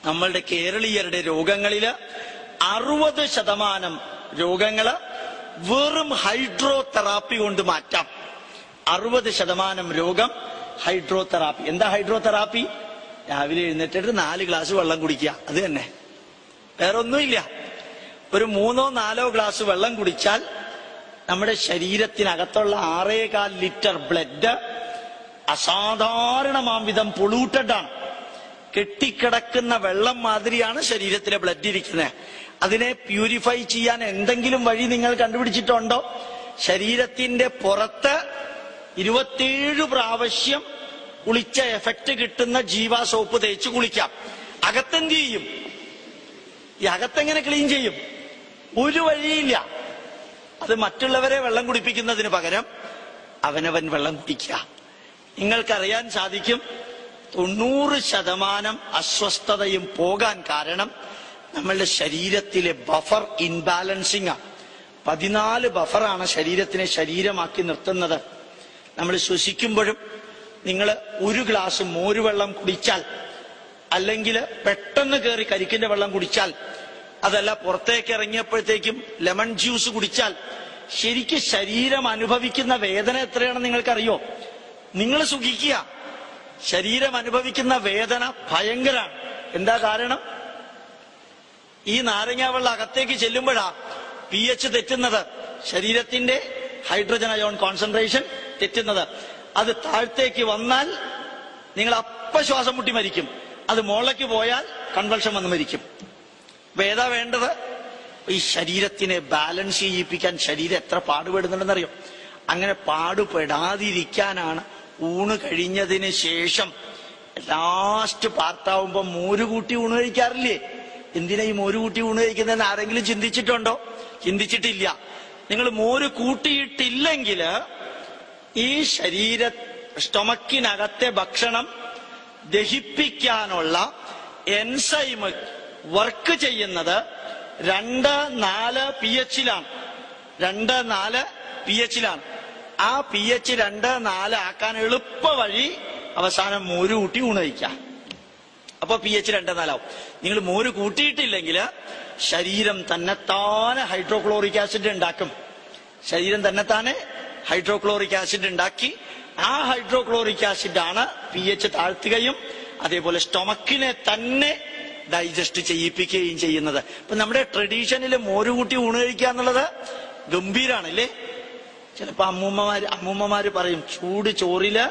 നമ്മളുടെ കേരളീയരുടെ രോഗങ്ങളില് അറുപത് ശതമാനം രോഗങ്ങള് വെറും ഹൈഡ്രോ തെറാപ്പി കൊണ്ട് മാറ്റാം അറുപത് ശതമാനം രോഗം ഹൈഡ്രോ തെറാപ്പി എന്താ ഹൈഡ്രോ തെറാപ്പി രാവിലെ എഴുന്നേറ്റിട്ട് നാല് ഗ്ലാസ് വെള്ളം കുടിക്കുക അത് തന്നെ വേറെ ഒന്നുമില്ല ഒരു മൂന്നോ നാലോ ഗ്ലാസ് വെള്ളം കുടിച്ചാൽ നമ്മുടെ ശരീരത്തിനകത്തുള്ള ആറേകാൽ ലിറ്റർ ബ്ലഡ് അസാധാരണമാം വിധം പൊളൂട്ടഡ് ആണ് കെട്ടിക്കിടക്കുന്ന വെള്ളം മാതിരിയാണ് ശരീരത്തിലെ ബ്ലഡ് ഇരിക്കുന്നത് അതിനെ പ്യൂരിഫൈ ചെയ്യാൻ എന്തെങ്കിലും വഴി നിങ്ങൾ കണ്ടുപിടിച്ചിട്ടുണ്ടോ ശരീരത്തിന്റെ പുറത്ത് ഇരുപത്തിയേഴ് പ്രാവശ്യം കുളിച്ച എഫക്റ്റ് കിട്ടുന്ന ജീവ സോപ്പ് തേച്ച് കുളിക്കാം അകത്തെന്ത് ചെയ്യും ഈ അകത്തെങ്ങനെ ക്ലീൻ ചെയ്യും ഒരു വഴിയില്ല അത് മറ്റുള്ളവരെ വെള്ളം കുടിപ്പിക്കുന്നതിന് പകരം അവനവൻ വെള്ളം കുടിക്കുക നിങ്ങൾക്കറിയാൻ സാധിക്കും തൊണ്ണൂറ് ശതമാനം അസ്വസ്ഥതയും പോകാൻ കാരണം നമ്മളുടെ ശരീരത്തിലെ ബഫർ ഇൻബാലൻസിങ് ആണ് പതിനാല് ബഫറാണ് ശരീരത്തിനെ ശരീരമാക്കി നിർത്തുന്നത് നമ്മൾ ശ്വസിക്കുമ്പോഴും നിങ്ങൾ ഒരു ഗ്ലാസ് മോരുവെള്ളം കുടിച്ചാൽ അല്ലെങ്കിൽ പെട്ടെന്ന് കയറി കരിക്കിന്റെ വെള്ളം കുടിച്ചാൽ അതല്ല പുറത്തേക്ക് ഇറങ്ങിയപ്പോഴത്തേക്കും ലെമൺ ജ്യൂസ് കുടിച്ചാൽ ശരിക്ക് ശരീരം അനുഭവിക്കുന്ന വേദന എത്രയാണെന്ന് നിങ്ങൾക്കറിയോ നിങ്ങൾ സുഖിക്കുക ശരീരം അനുഭവിക്കുന്ന വേദന ഭയങ്കരാണ് എന്താ കാരണം ഈ നാരങ്ങ വെള്ളം അകത്തേക്ക് ചെല്ലുമ്പോഴാ പി എച്ച് തെറ്റുന്നത് ശരീരത്തിന്റെ ഹൈഡ്രജൻ അയോൺ കോൺസെൻട്രേഷൻ തെറ്റുന്നത് അത് താഴത്തേക്ക് വന്നാൽ നിങ്ങൾ അപ്പ ശ്വാസം മുട്ടി മരിക്കും അത് മുകളിലേക്ക് പോയാൽ കൺവൾഷൻ വന്ന് മരിക്കും അപ്പൊ ഏതാ വേണ്ടത് ഈ ശരീരത്തിനെ ബാലൻസ് ചെയ്യിപ്പിക്കാൻ ശരീരം എത്ര പാടുപെടുന്നുണ്ടെന്നറിയോ അങ്ങനെ പാടുപെടാതിരിക്കാനാണ് ഊണ് കഴിഞ്ഞതിന് ശേഷം ലാസ്റ്റ് പാർട്ടാവുമ്പോ മോര് കൂട്ടി ഊണ് കഴിക്കാറില്ലേ എന്തിനാ ഈ മോര് കൂട്ടി ഊണ് കഴിക്കുന്നതെന്ന് ആരെങ്കിലും ചിന്തിച്ചിട്ടുണ്ടോ ചിന്തിച്ചിട്ടില്ല നിങ്ങൾ മോര് കൂട്ടിയിട്ടില്ലെങ്കിൽ ഈ ശരീര സ്റ്റൊമക്കിനകത്തെ ഭക്ഷണം ദഹിപ്പിക്കാനുള്ള എൻസൈം വർക്ക് ചെയ്യുന്നത് രണ്ട് നാല് പി എച്ചിലാണ് രണ്ട് നാല് പി എച്ചിലാണ് ആ പി എച്ച് രണ്ട് നാല് ആക്കാൻ എളുപ്പ വഴി അവസാനം മോര് കൂട്ടി ഊണ് കഴിക്കാം അപ്പൊ പി എച്ച് രണ്ട് നാലാവും നിങ്ങൾ മോര് കൂട്ടിയിട്ടില്ലെങ്കിൽ ശരീരം തന്നെത്താനെ ഹൈഡ്രോക്ലോറിക് ആസിഡ് ഉണ്ടാക്കും ശരീരം തന്നെത്താനെ ഹൈഡ്രോക്ലോറിക് ആസിഡ് ഉണ്ടാക്കി ആ ഹൈഡ്രോക്ലോറിക് ആസിഡ് ആണ് പി എച്ച് താഴ്ത്തുകയും അതേപോലെ സ്റ്റൊമക്കിനെ തന്നെ ഡൈജസ്റ്റ് ചെയ്യിപ്പിക്കുകയും ചെയ്യുന്നത് ഇപ്പൊ നമ്മുടെ ട്രഡീഷനിൽ മോര് കൂട്ടി ഊണ് കഴിക്കുക എന്നുള്ളത് ഗംഭീരാണല്ലേ ചിലപ്പോ അമ്മൂമ്മമാര് അമ്മൂമ്മമാര് പറയും ചൂട് ചോറില്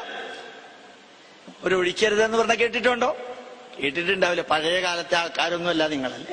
ഒരു ഒഴിക്കരുതെന്ന് പറഞ്ഞ കേട്ടിട്ടുണ്ടോ കേട്ടിട്ടുണ്ടാവില്ല പഴയ കാലത്തെ ആൾക്കാരൊന്നും അല്ല നിങ്ങളല്ലേ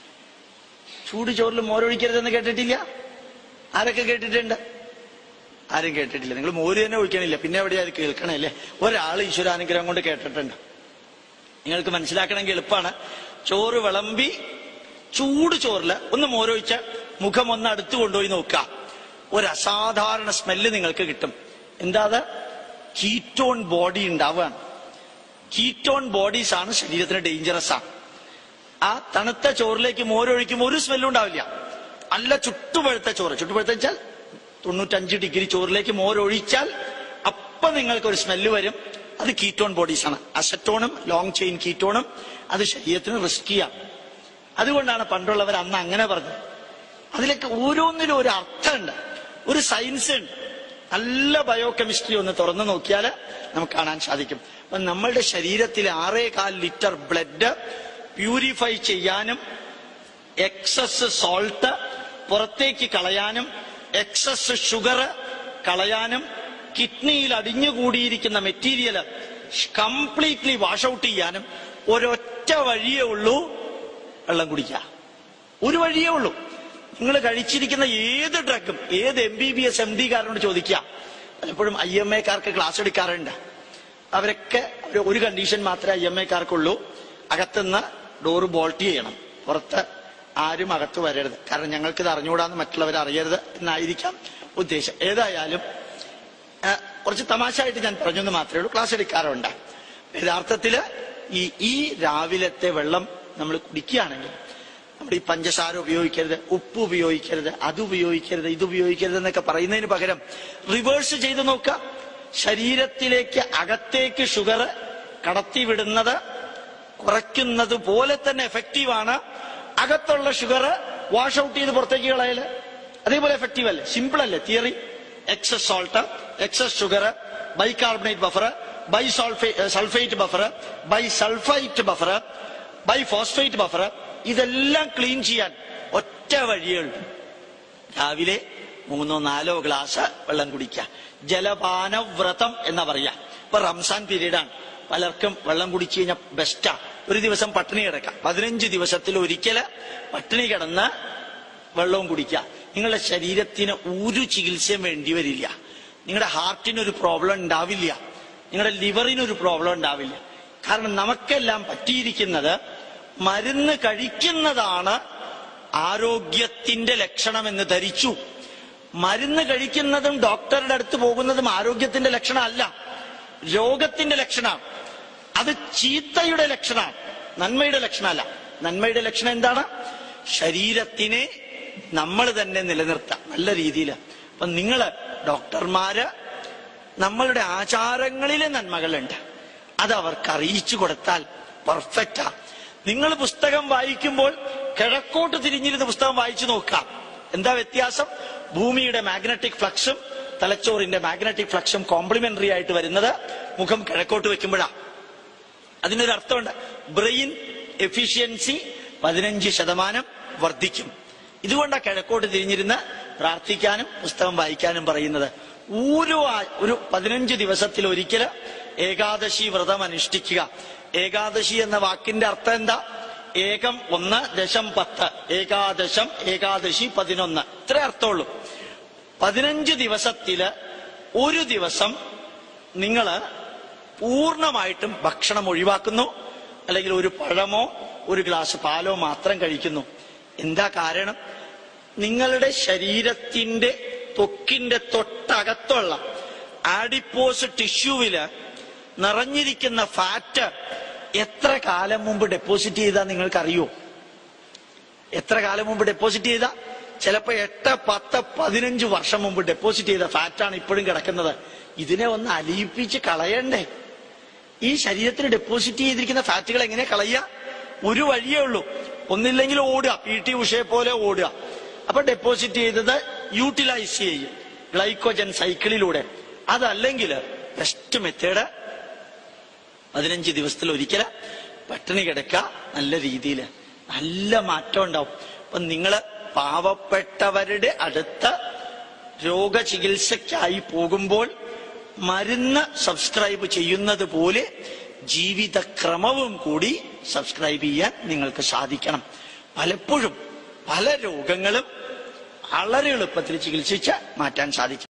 ചൂട് ചോറിൽ മോരൊഴിക്കരുതെന്ന് കേട്ടിട്ടില്ല ആരൊക്കെ കേട്ടിട്ടുണ്ട് ആരും കേട്ടിട്ടില്ല നിങ്ങൾ മോര് തന്നെ ഒഴിക്കണില്ല പിന്നെ എവിടെയാ അത് കേൾക്കണേ അല്ലേ ഒരാൾ ഈശ്വരാനുഗ്രഹം കൊണ്ട് കേട്ടിട്ടുണ്ട് നിങ്ങൾക്ക് മനസ്സിലാക്കണമെങ്കിൽ എളുപ്പമാണ് ചോറ് വിളമ്പി ചൂട് ചോറില് ഒന്ന് മോരൊഴിച്ച് മുഖം ഒന്ന് അടുത്ത് കൊണ്ടുപോയി നോക്കുക ഒരു അസാധാരണ സ്മെല്ല് നിങ്ങൾക്ക് കിട്ടും എന്താ അത് കീറ്റോൺ ബോഡി ഉണ്ടാവുകയാണ് കീറ്റോൺ ബോഡീസ് ആണ് ശരീരത്തിന് ഡേഞ്ചറസ് ആണ് ആ തണുത്ത ചോറിലേക്ക് മോരൊഴിക്കുമ്പോൾ ഒരു സ്മെല്ലും ഉണ്ടാവില്ല നല്ല ചുട്ടുപഴുത്ത ചോറ് ചുട്ടുപഴുത്ത വെച്ചാൽ തൊണ്ണൂറ്റഞ്ച് ഡിഗ്രി ചോറിലേക്ക് മോരൊഴിച്ചാൽ അപ്പൊ നിങ്ങൾക്ക് ഒരു സ്മെല്ല് വരും അത് കീറ്റോൺ ബോഡീസ് ആണ് അസറ്റോണും ലോങ് ചെയിൻ കീറ്റോണും അത് ശരീരത്തിന് റിസ്കിയാണ് അതുകൊണ്ടാണ് പണ്ടുള്ളവർ അന്ന് അങ്ങനെ പറഞ്ഞത് അതിലൊക്കെ ഓരോന്നിലും ഒരു അർത്ഥമുണ്ട് ഒരു സയൻസ് ഉണ്ട് നല്ല ബയോ കെമിസ്ട്രി ഒന്ന് തുറന്നു നോക്കിയാൽ നമുക്ക് കാണാൻ സാധിക്കും അപ്പൊ നമ്മളുടെ ശരീരത്തിലെ ആറേ കാൽ ലിറ്റർ ബ്ലഡ് പ്യൂരിഫൈ ചെയ്യാനും എക്സസ് സോൾട്ട് പുറത്തേക്ക് കളയാനും എക്സസ് ഷുഗർ കളയാനും കിഡ്നിയിൽ അടിഞ്ഞുകൂടിയിരിക്കുന്ന മെറ്റീരിയൽ കംപ്ലീറ്റ്ലി വാഷ് ഔട്ട് ചെയ്യാനും ഒരൊറ്റ വഴിയേ ഉള്ളൂ വെള്ളം കുടിക്കുക ഒരു വഴിയേ ഉള്ളൂ നിങ്ങൾ കഴിച്ചിരിക്കുന്ന ഏത് ഡ്രഗും ഏത് M B B S M D കാരനോട് ചോദിക്കുക പലപ്പോഴും ഐ എം എക്കാർക്ക് ക്ലാസ് എടുക്കാറുണ്ട് അവരൊക്കെ ഒരു- ഒരു കണ്ടീഷൻ മാത്രമേ ഐ എം എക്കാർക്കുള്ളൂ അകത്തുനിന്ന് ഡോറ് ബോൾട്ട് ചെയ്യണം പുറത്ത് ആരും അകത്ത് വരരുത് കാരണം ഞങ്ങൾക്ക് ഇത് അറിഞ്ഞുകൂടാന്ന് മറ്റുള്ളവർ അറിയരുത് എന്നായിരിക്കാം ഉദ്ദേശം ഏതായാലും ആ, കുറച്ച് തമാശയായിട്ട് ഞാൻ പറഞ്ഞെന്ന് മാത്രമേ ഉള്ളൂ ക്ലാസ് എടുക്കാറുണ്ട് യഥാർത്ഥത്തില് ഈ ഈ രാവിലത്തെ വെള്ളം നമ്മൾ കുടിക്കുകയാണെങ്കിൽ നമ്മുടെ ഈ പഞ്ചസാര ഉപയോഗിക്കരുത് ഉപ്പ് ഉപയോഗിക്കരുത് അത് ഉപയോഗിക്കരുത് ഇത് ഉപയോഗിക്കരുത് എന്നൊക്കെ പറയുന്നതിന് പകരം റിവേഴ്സ് ചെയ്ത് നോക്കുക ശരീരത്തിലേക്ക് അകത്തേക്ക് ഷുഗർ കടത്തിവിടുന്നത് കുറയ്ക്കുന്നത് പോലെ തന്നെ എഫക്റ്റീവ് ആണ് അകത്തുള്ള ഷുഗർ വാഷ് ഔട്ട് ചെയ്ത് പുറത്തേക്ക് കളയല് അതേപോലെ എഫക്റ്റീവ് അല്ലേ സിമ്പിൾ അല്ലേ theory excess salt excess sugar bicarbonate buffer bisulphate buffer bisulphite buffer biphosphate buffer ഇതെല്ലാം ക്ലീൻ ചെയ്യാൻ ഒറ്റ വഴിയേ ഉള്ളൂ രാവിലെ മൂന്നോ നാലോ ഗ്ലാസ് വെള്ളം കുടിക്കുക ജലപാന വ്രതം എന്നാ പറയാ ഇപ്പൊ റംസാൻ പീരീഡാണ് പലർക്കും വെള്ളം കുടിച്ചു കഴിഞ്ഞാൽ ബെസ്റ്റാ ഒരു ദിവസം പട്ടിണി കിടക്കാം പതിനഞ്ച് ദിവസത്തിൽ ഒരിക്കല് പട്ടിണി കിടന്ന് വെള്ളവും കുടിക്കുക നിങ്ങളുടെ ശരീരത്തിന് ഒരു ചികിത്സയും വേണ്ടി വരില്ല നിങ്ങളുടെ ഹാർട്ടിന് ഒരു പ്രോബ്ലം ഉണ്ടാവില്ല നിങ്ങളുടെ ലിവറിന് ഒരു പ്രോബ്ലം ഉണ്ടാവില്ല കാരണം നമുക്കെല്ലാം പറ്റിയിരിക്കുന്നത് മരുന്ന് കഴിക്കുന്നതാണ് ആരോഗ്യത്തിന്റെ ലക്ഷണമെന്ന് ധരിച്ചു മരുന്ന് കഴിക്കുന്നതും ഡോക്ടറുടെ അടുത്ത് പോകുന്നതും ആരോഗ്യത്തിന്റെ ലക്ഷണമല്ല രോഗത്തിന്റെ ലക്ഷണമാണ് അത് ചീത്തയുടെ ലക്ഷണമാണ് നന്മയുടെ ലക്ഷണമല്ല നന്മയുടെ ലക്ഷണം എന്താണ് ശരീരത്തിനെ നമ്മൾ തന്നെ നിലനിർത്താം നല്ല രീതിയിൽ അപ്പൊ നിങ്ങള് ഡോക്ടർമാര് നമ്മളുടെ ആചാരങ്ങളിലെ നന്മകളുണ്ട് അത് അവർക്ക് അറിയിച്ചു കൊടുത്താൽ പെർഫെക്റ്റാ നിങ്ങൾ പുസ്തകം വായിക്കുമ്പോൾ കിഴക്കോട്ട് തിരിഞ്ഞിരുന്ന് പുസ്തകം വായിച്ചു നോക്കാം എന്താ വ്യത്യാസം ഭൂമിയുടെ മാഗ്നറ്റിക് ഫ്ലക്സും തലച്ചോറിന്റെ മാഗ്നറ്റിക് ഫ്ലക്സും കോംപ്ലിമെന്ററി ആയിട്ട് വരുന്നത് മുഖം കിഴക്കോട്ട് വെക്കുമ്പോഴാ അതിനൊരു അർത്ഥമുണ്ട് ബ്രെയിൻ എഫിഷ്യൻസി പതിനഞ്ച് ശതമാനം വർദ്ധിക്കും ഇതുകൊണ്ടാണ് കിഴക്കോട്ട് തിരിഞ്ഞിരുന്ന് പ്രാർത്ഥിക്കാനും പുസ്തകം വായിക്കാനും പറയുന്നത് ഒരു ആ- ഒരു പതിനഞ്ച് ദിവസത്തിൽ ഒരിക്കല് ഏകാദശി വ്രതം അനുഷ്ഠിക്കുക ഏകാദശി എന്ന വാക്കിന്റെ അർത്ഥം എന്താ ഏകം ഒന്ന് ദശം പത്ത് ഏകാദശം ഏകാദശി പതിനൊന്ന് ഇത്രേ അർത്ഥമുള്ളൂ പതിനഞ്ച് ദിവസത്തില് ഒരു ദിവസം നിങ്ങള് പൂർണ്ണമായിട്ടും ഭക്ഷണം ഒഴിവാക്കുന്നു അല്ലെങ്കിൽ ഒരു പഴമോ ഒരു ഗ്ലാസ് പാലോ മാത്രം കഴിക്കുന്നു എന്താ കാരണം നിങ്ങളുടെ ശരീരത്തിന്റെ ത്വക്കിന്റെ തൊട്ടകത്തുള്ള ആഡിപ്പോസ് ടിഷ്യൂവില് നിറഞ്ഞിരിക്കുന്ന ഫാറ്റ് എത്ര കാലം മുമ്പ് ഡെപ്പോസിറ്റ് ചെയ്താ നിങ്ങൾക്കറിയോ എത്ര കാലം മുമ്പ് ഡെപ്പോസിറ്റ് ചെയ്ത ചിലപ്പോ എട്ട് പത്ത് പതിനഞ്ച് വർഷം മുമ്പ് ഡെപ്പോസിറ്റ് ചെയ്ത ഫാറ്റാണ് ഇപ്പോഴും കിടക്കുന്നത് ഇതിനെ ഒന്ന് അലിയിപ്പിച്ച് കളയണ്ടേ ഈ ശരീരത്തിൽ ഡെപ്പോസിറ്റ് ചെയ്തിരിക്കുന്ന ഫാറ്റുകൾ എങ്ങനെ കളയുക ഒരു വഴിയേ ഉള്ളൂ ഒന്നില്ലെങ്കിൽ ഓടുക പി ടി ഉഷയെ പോലെ ഓടുക അപ്പൊ ഡെപ്പോസിറ്റ് ചെയ്തത് യൂട്ടിലൈസ് ചെയ്യും ഗ്ലൈക്കോജൻ സൈക്കിളിലൂടെ അതല്ലെങ്കിൽ ബെസ്റ്റ് മെത്തേഡ് പതിനഞ്ച് ദിവസത്തിൽ ഒരിക്കല് പട്ടിണി കിടക്കുക നല്ല രീതിയിൽ നല്ല മാറ്റം ഉണ്ടാവും അപ്പൊ നിങ്ങള് പാവപ്പെട്ടവരുടെ അടുത്ത് രോഗചികിത്സയ്ക്കായി പോകുമ്പോൾ മരുന്ന് സബ്സ്ക്രൈബ് ചെയ്യുന്നത് പോലെ ജീവിതക്രമവും കൂടി സബ്സ്ക്രൈബ് ചെയ്യാൻ നിങ്ങൾക്ക് സാധിക്കണം പലപ്പോഴും പല രോഗങ്ങളും വളരെ എളുപ്പത്തിൽ ചികിത്സിച്ച് മാറ്റാൻ സാധിക്കും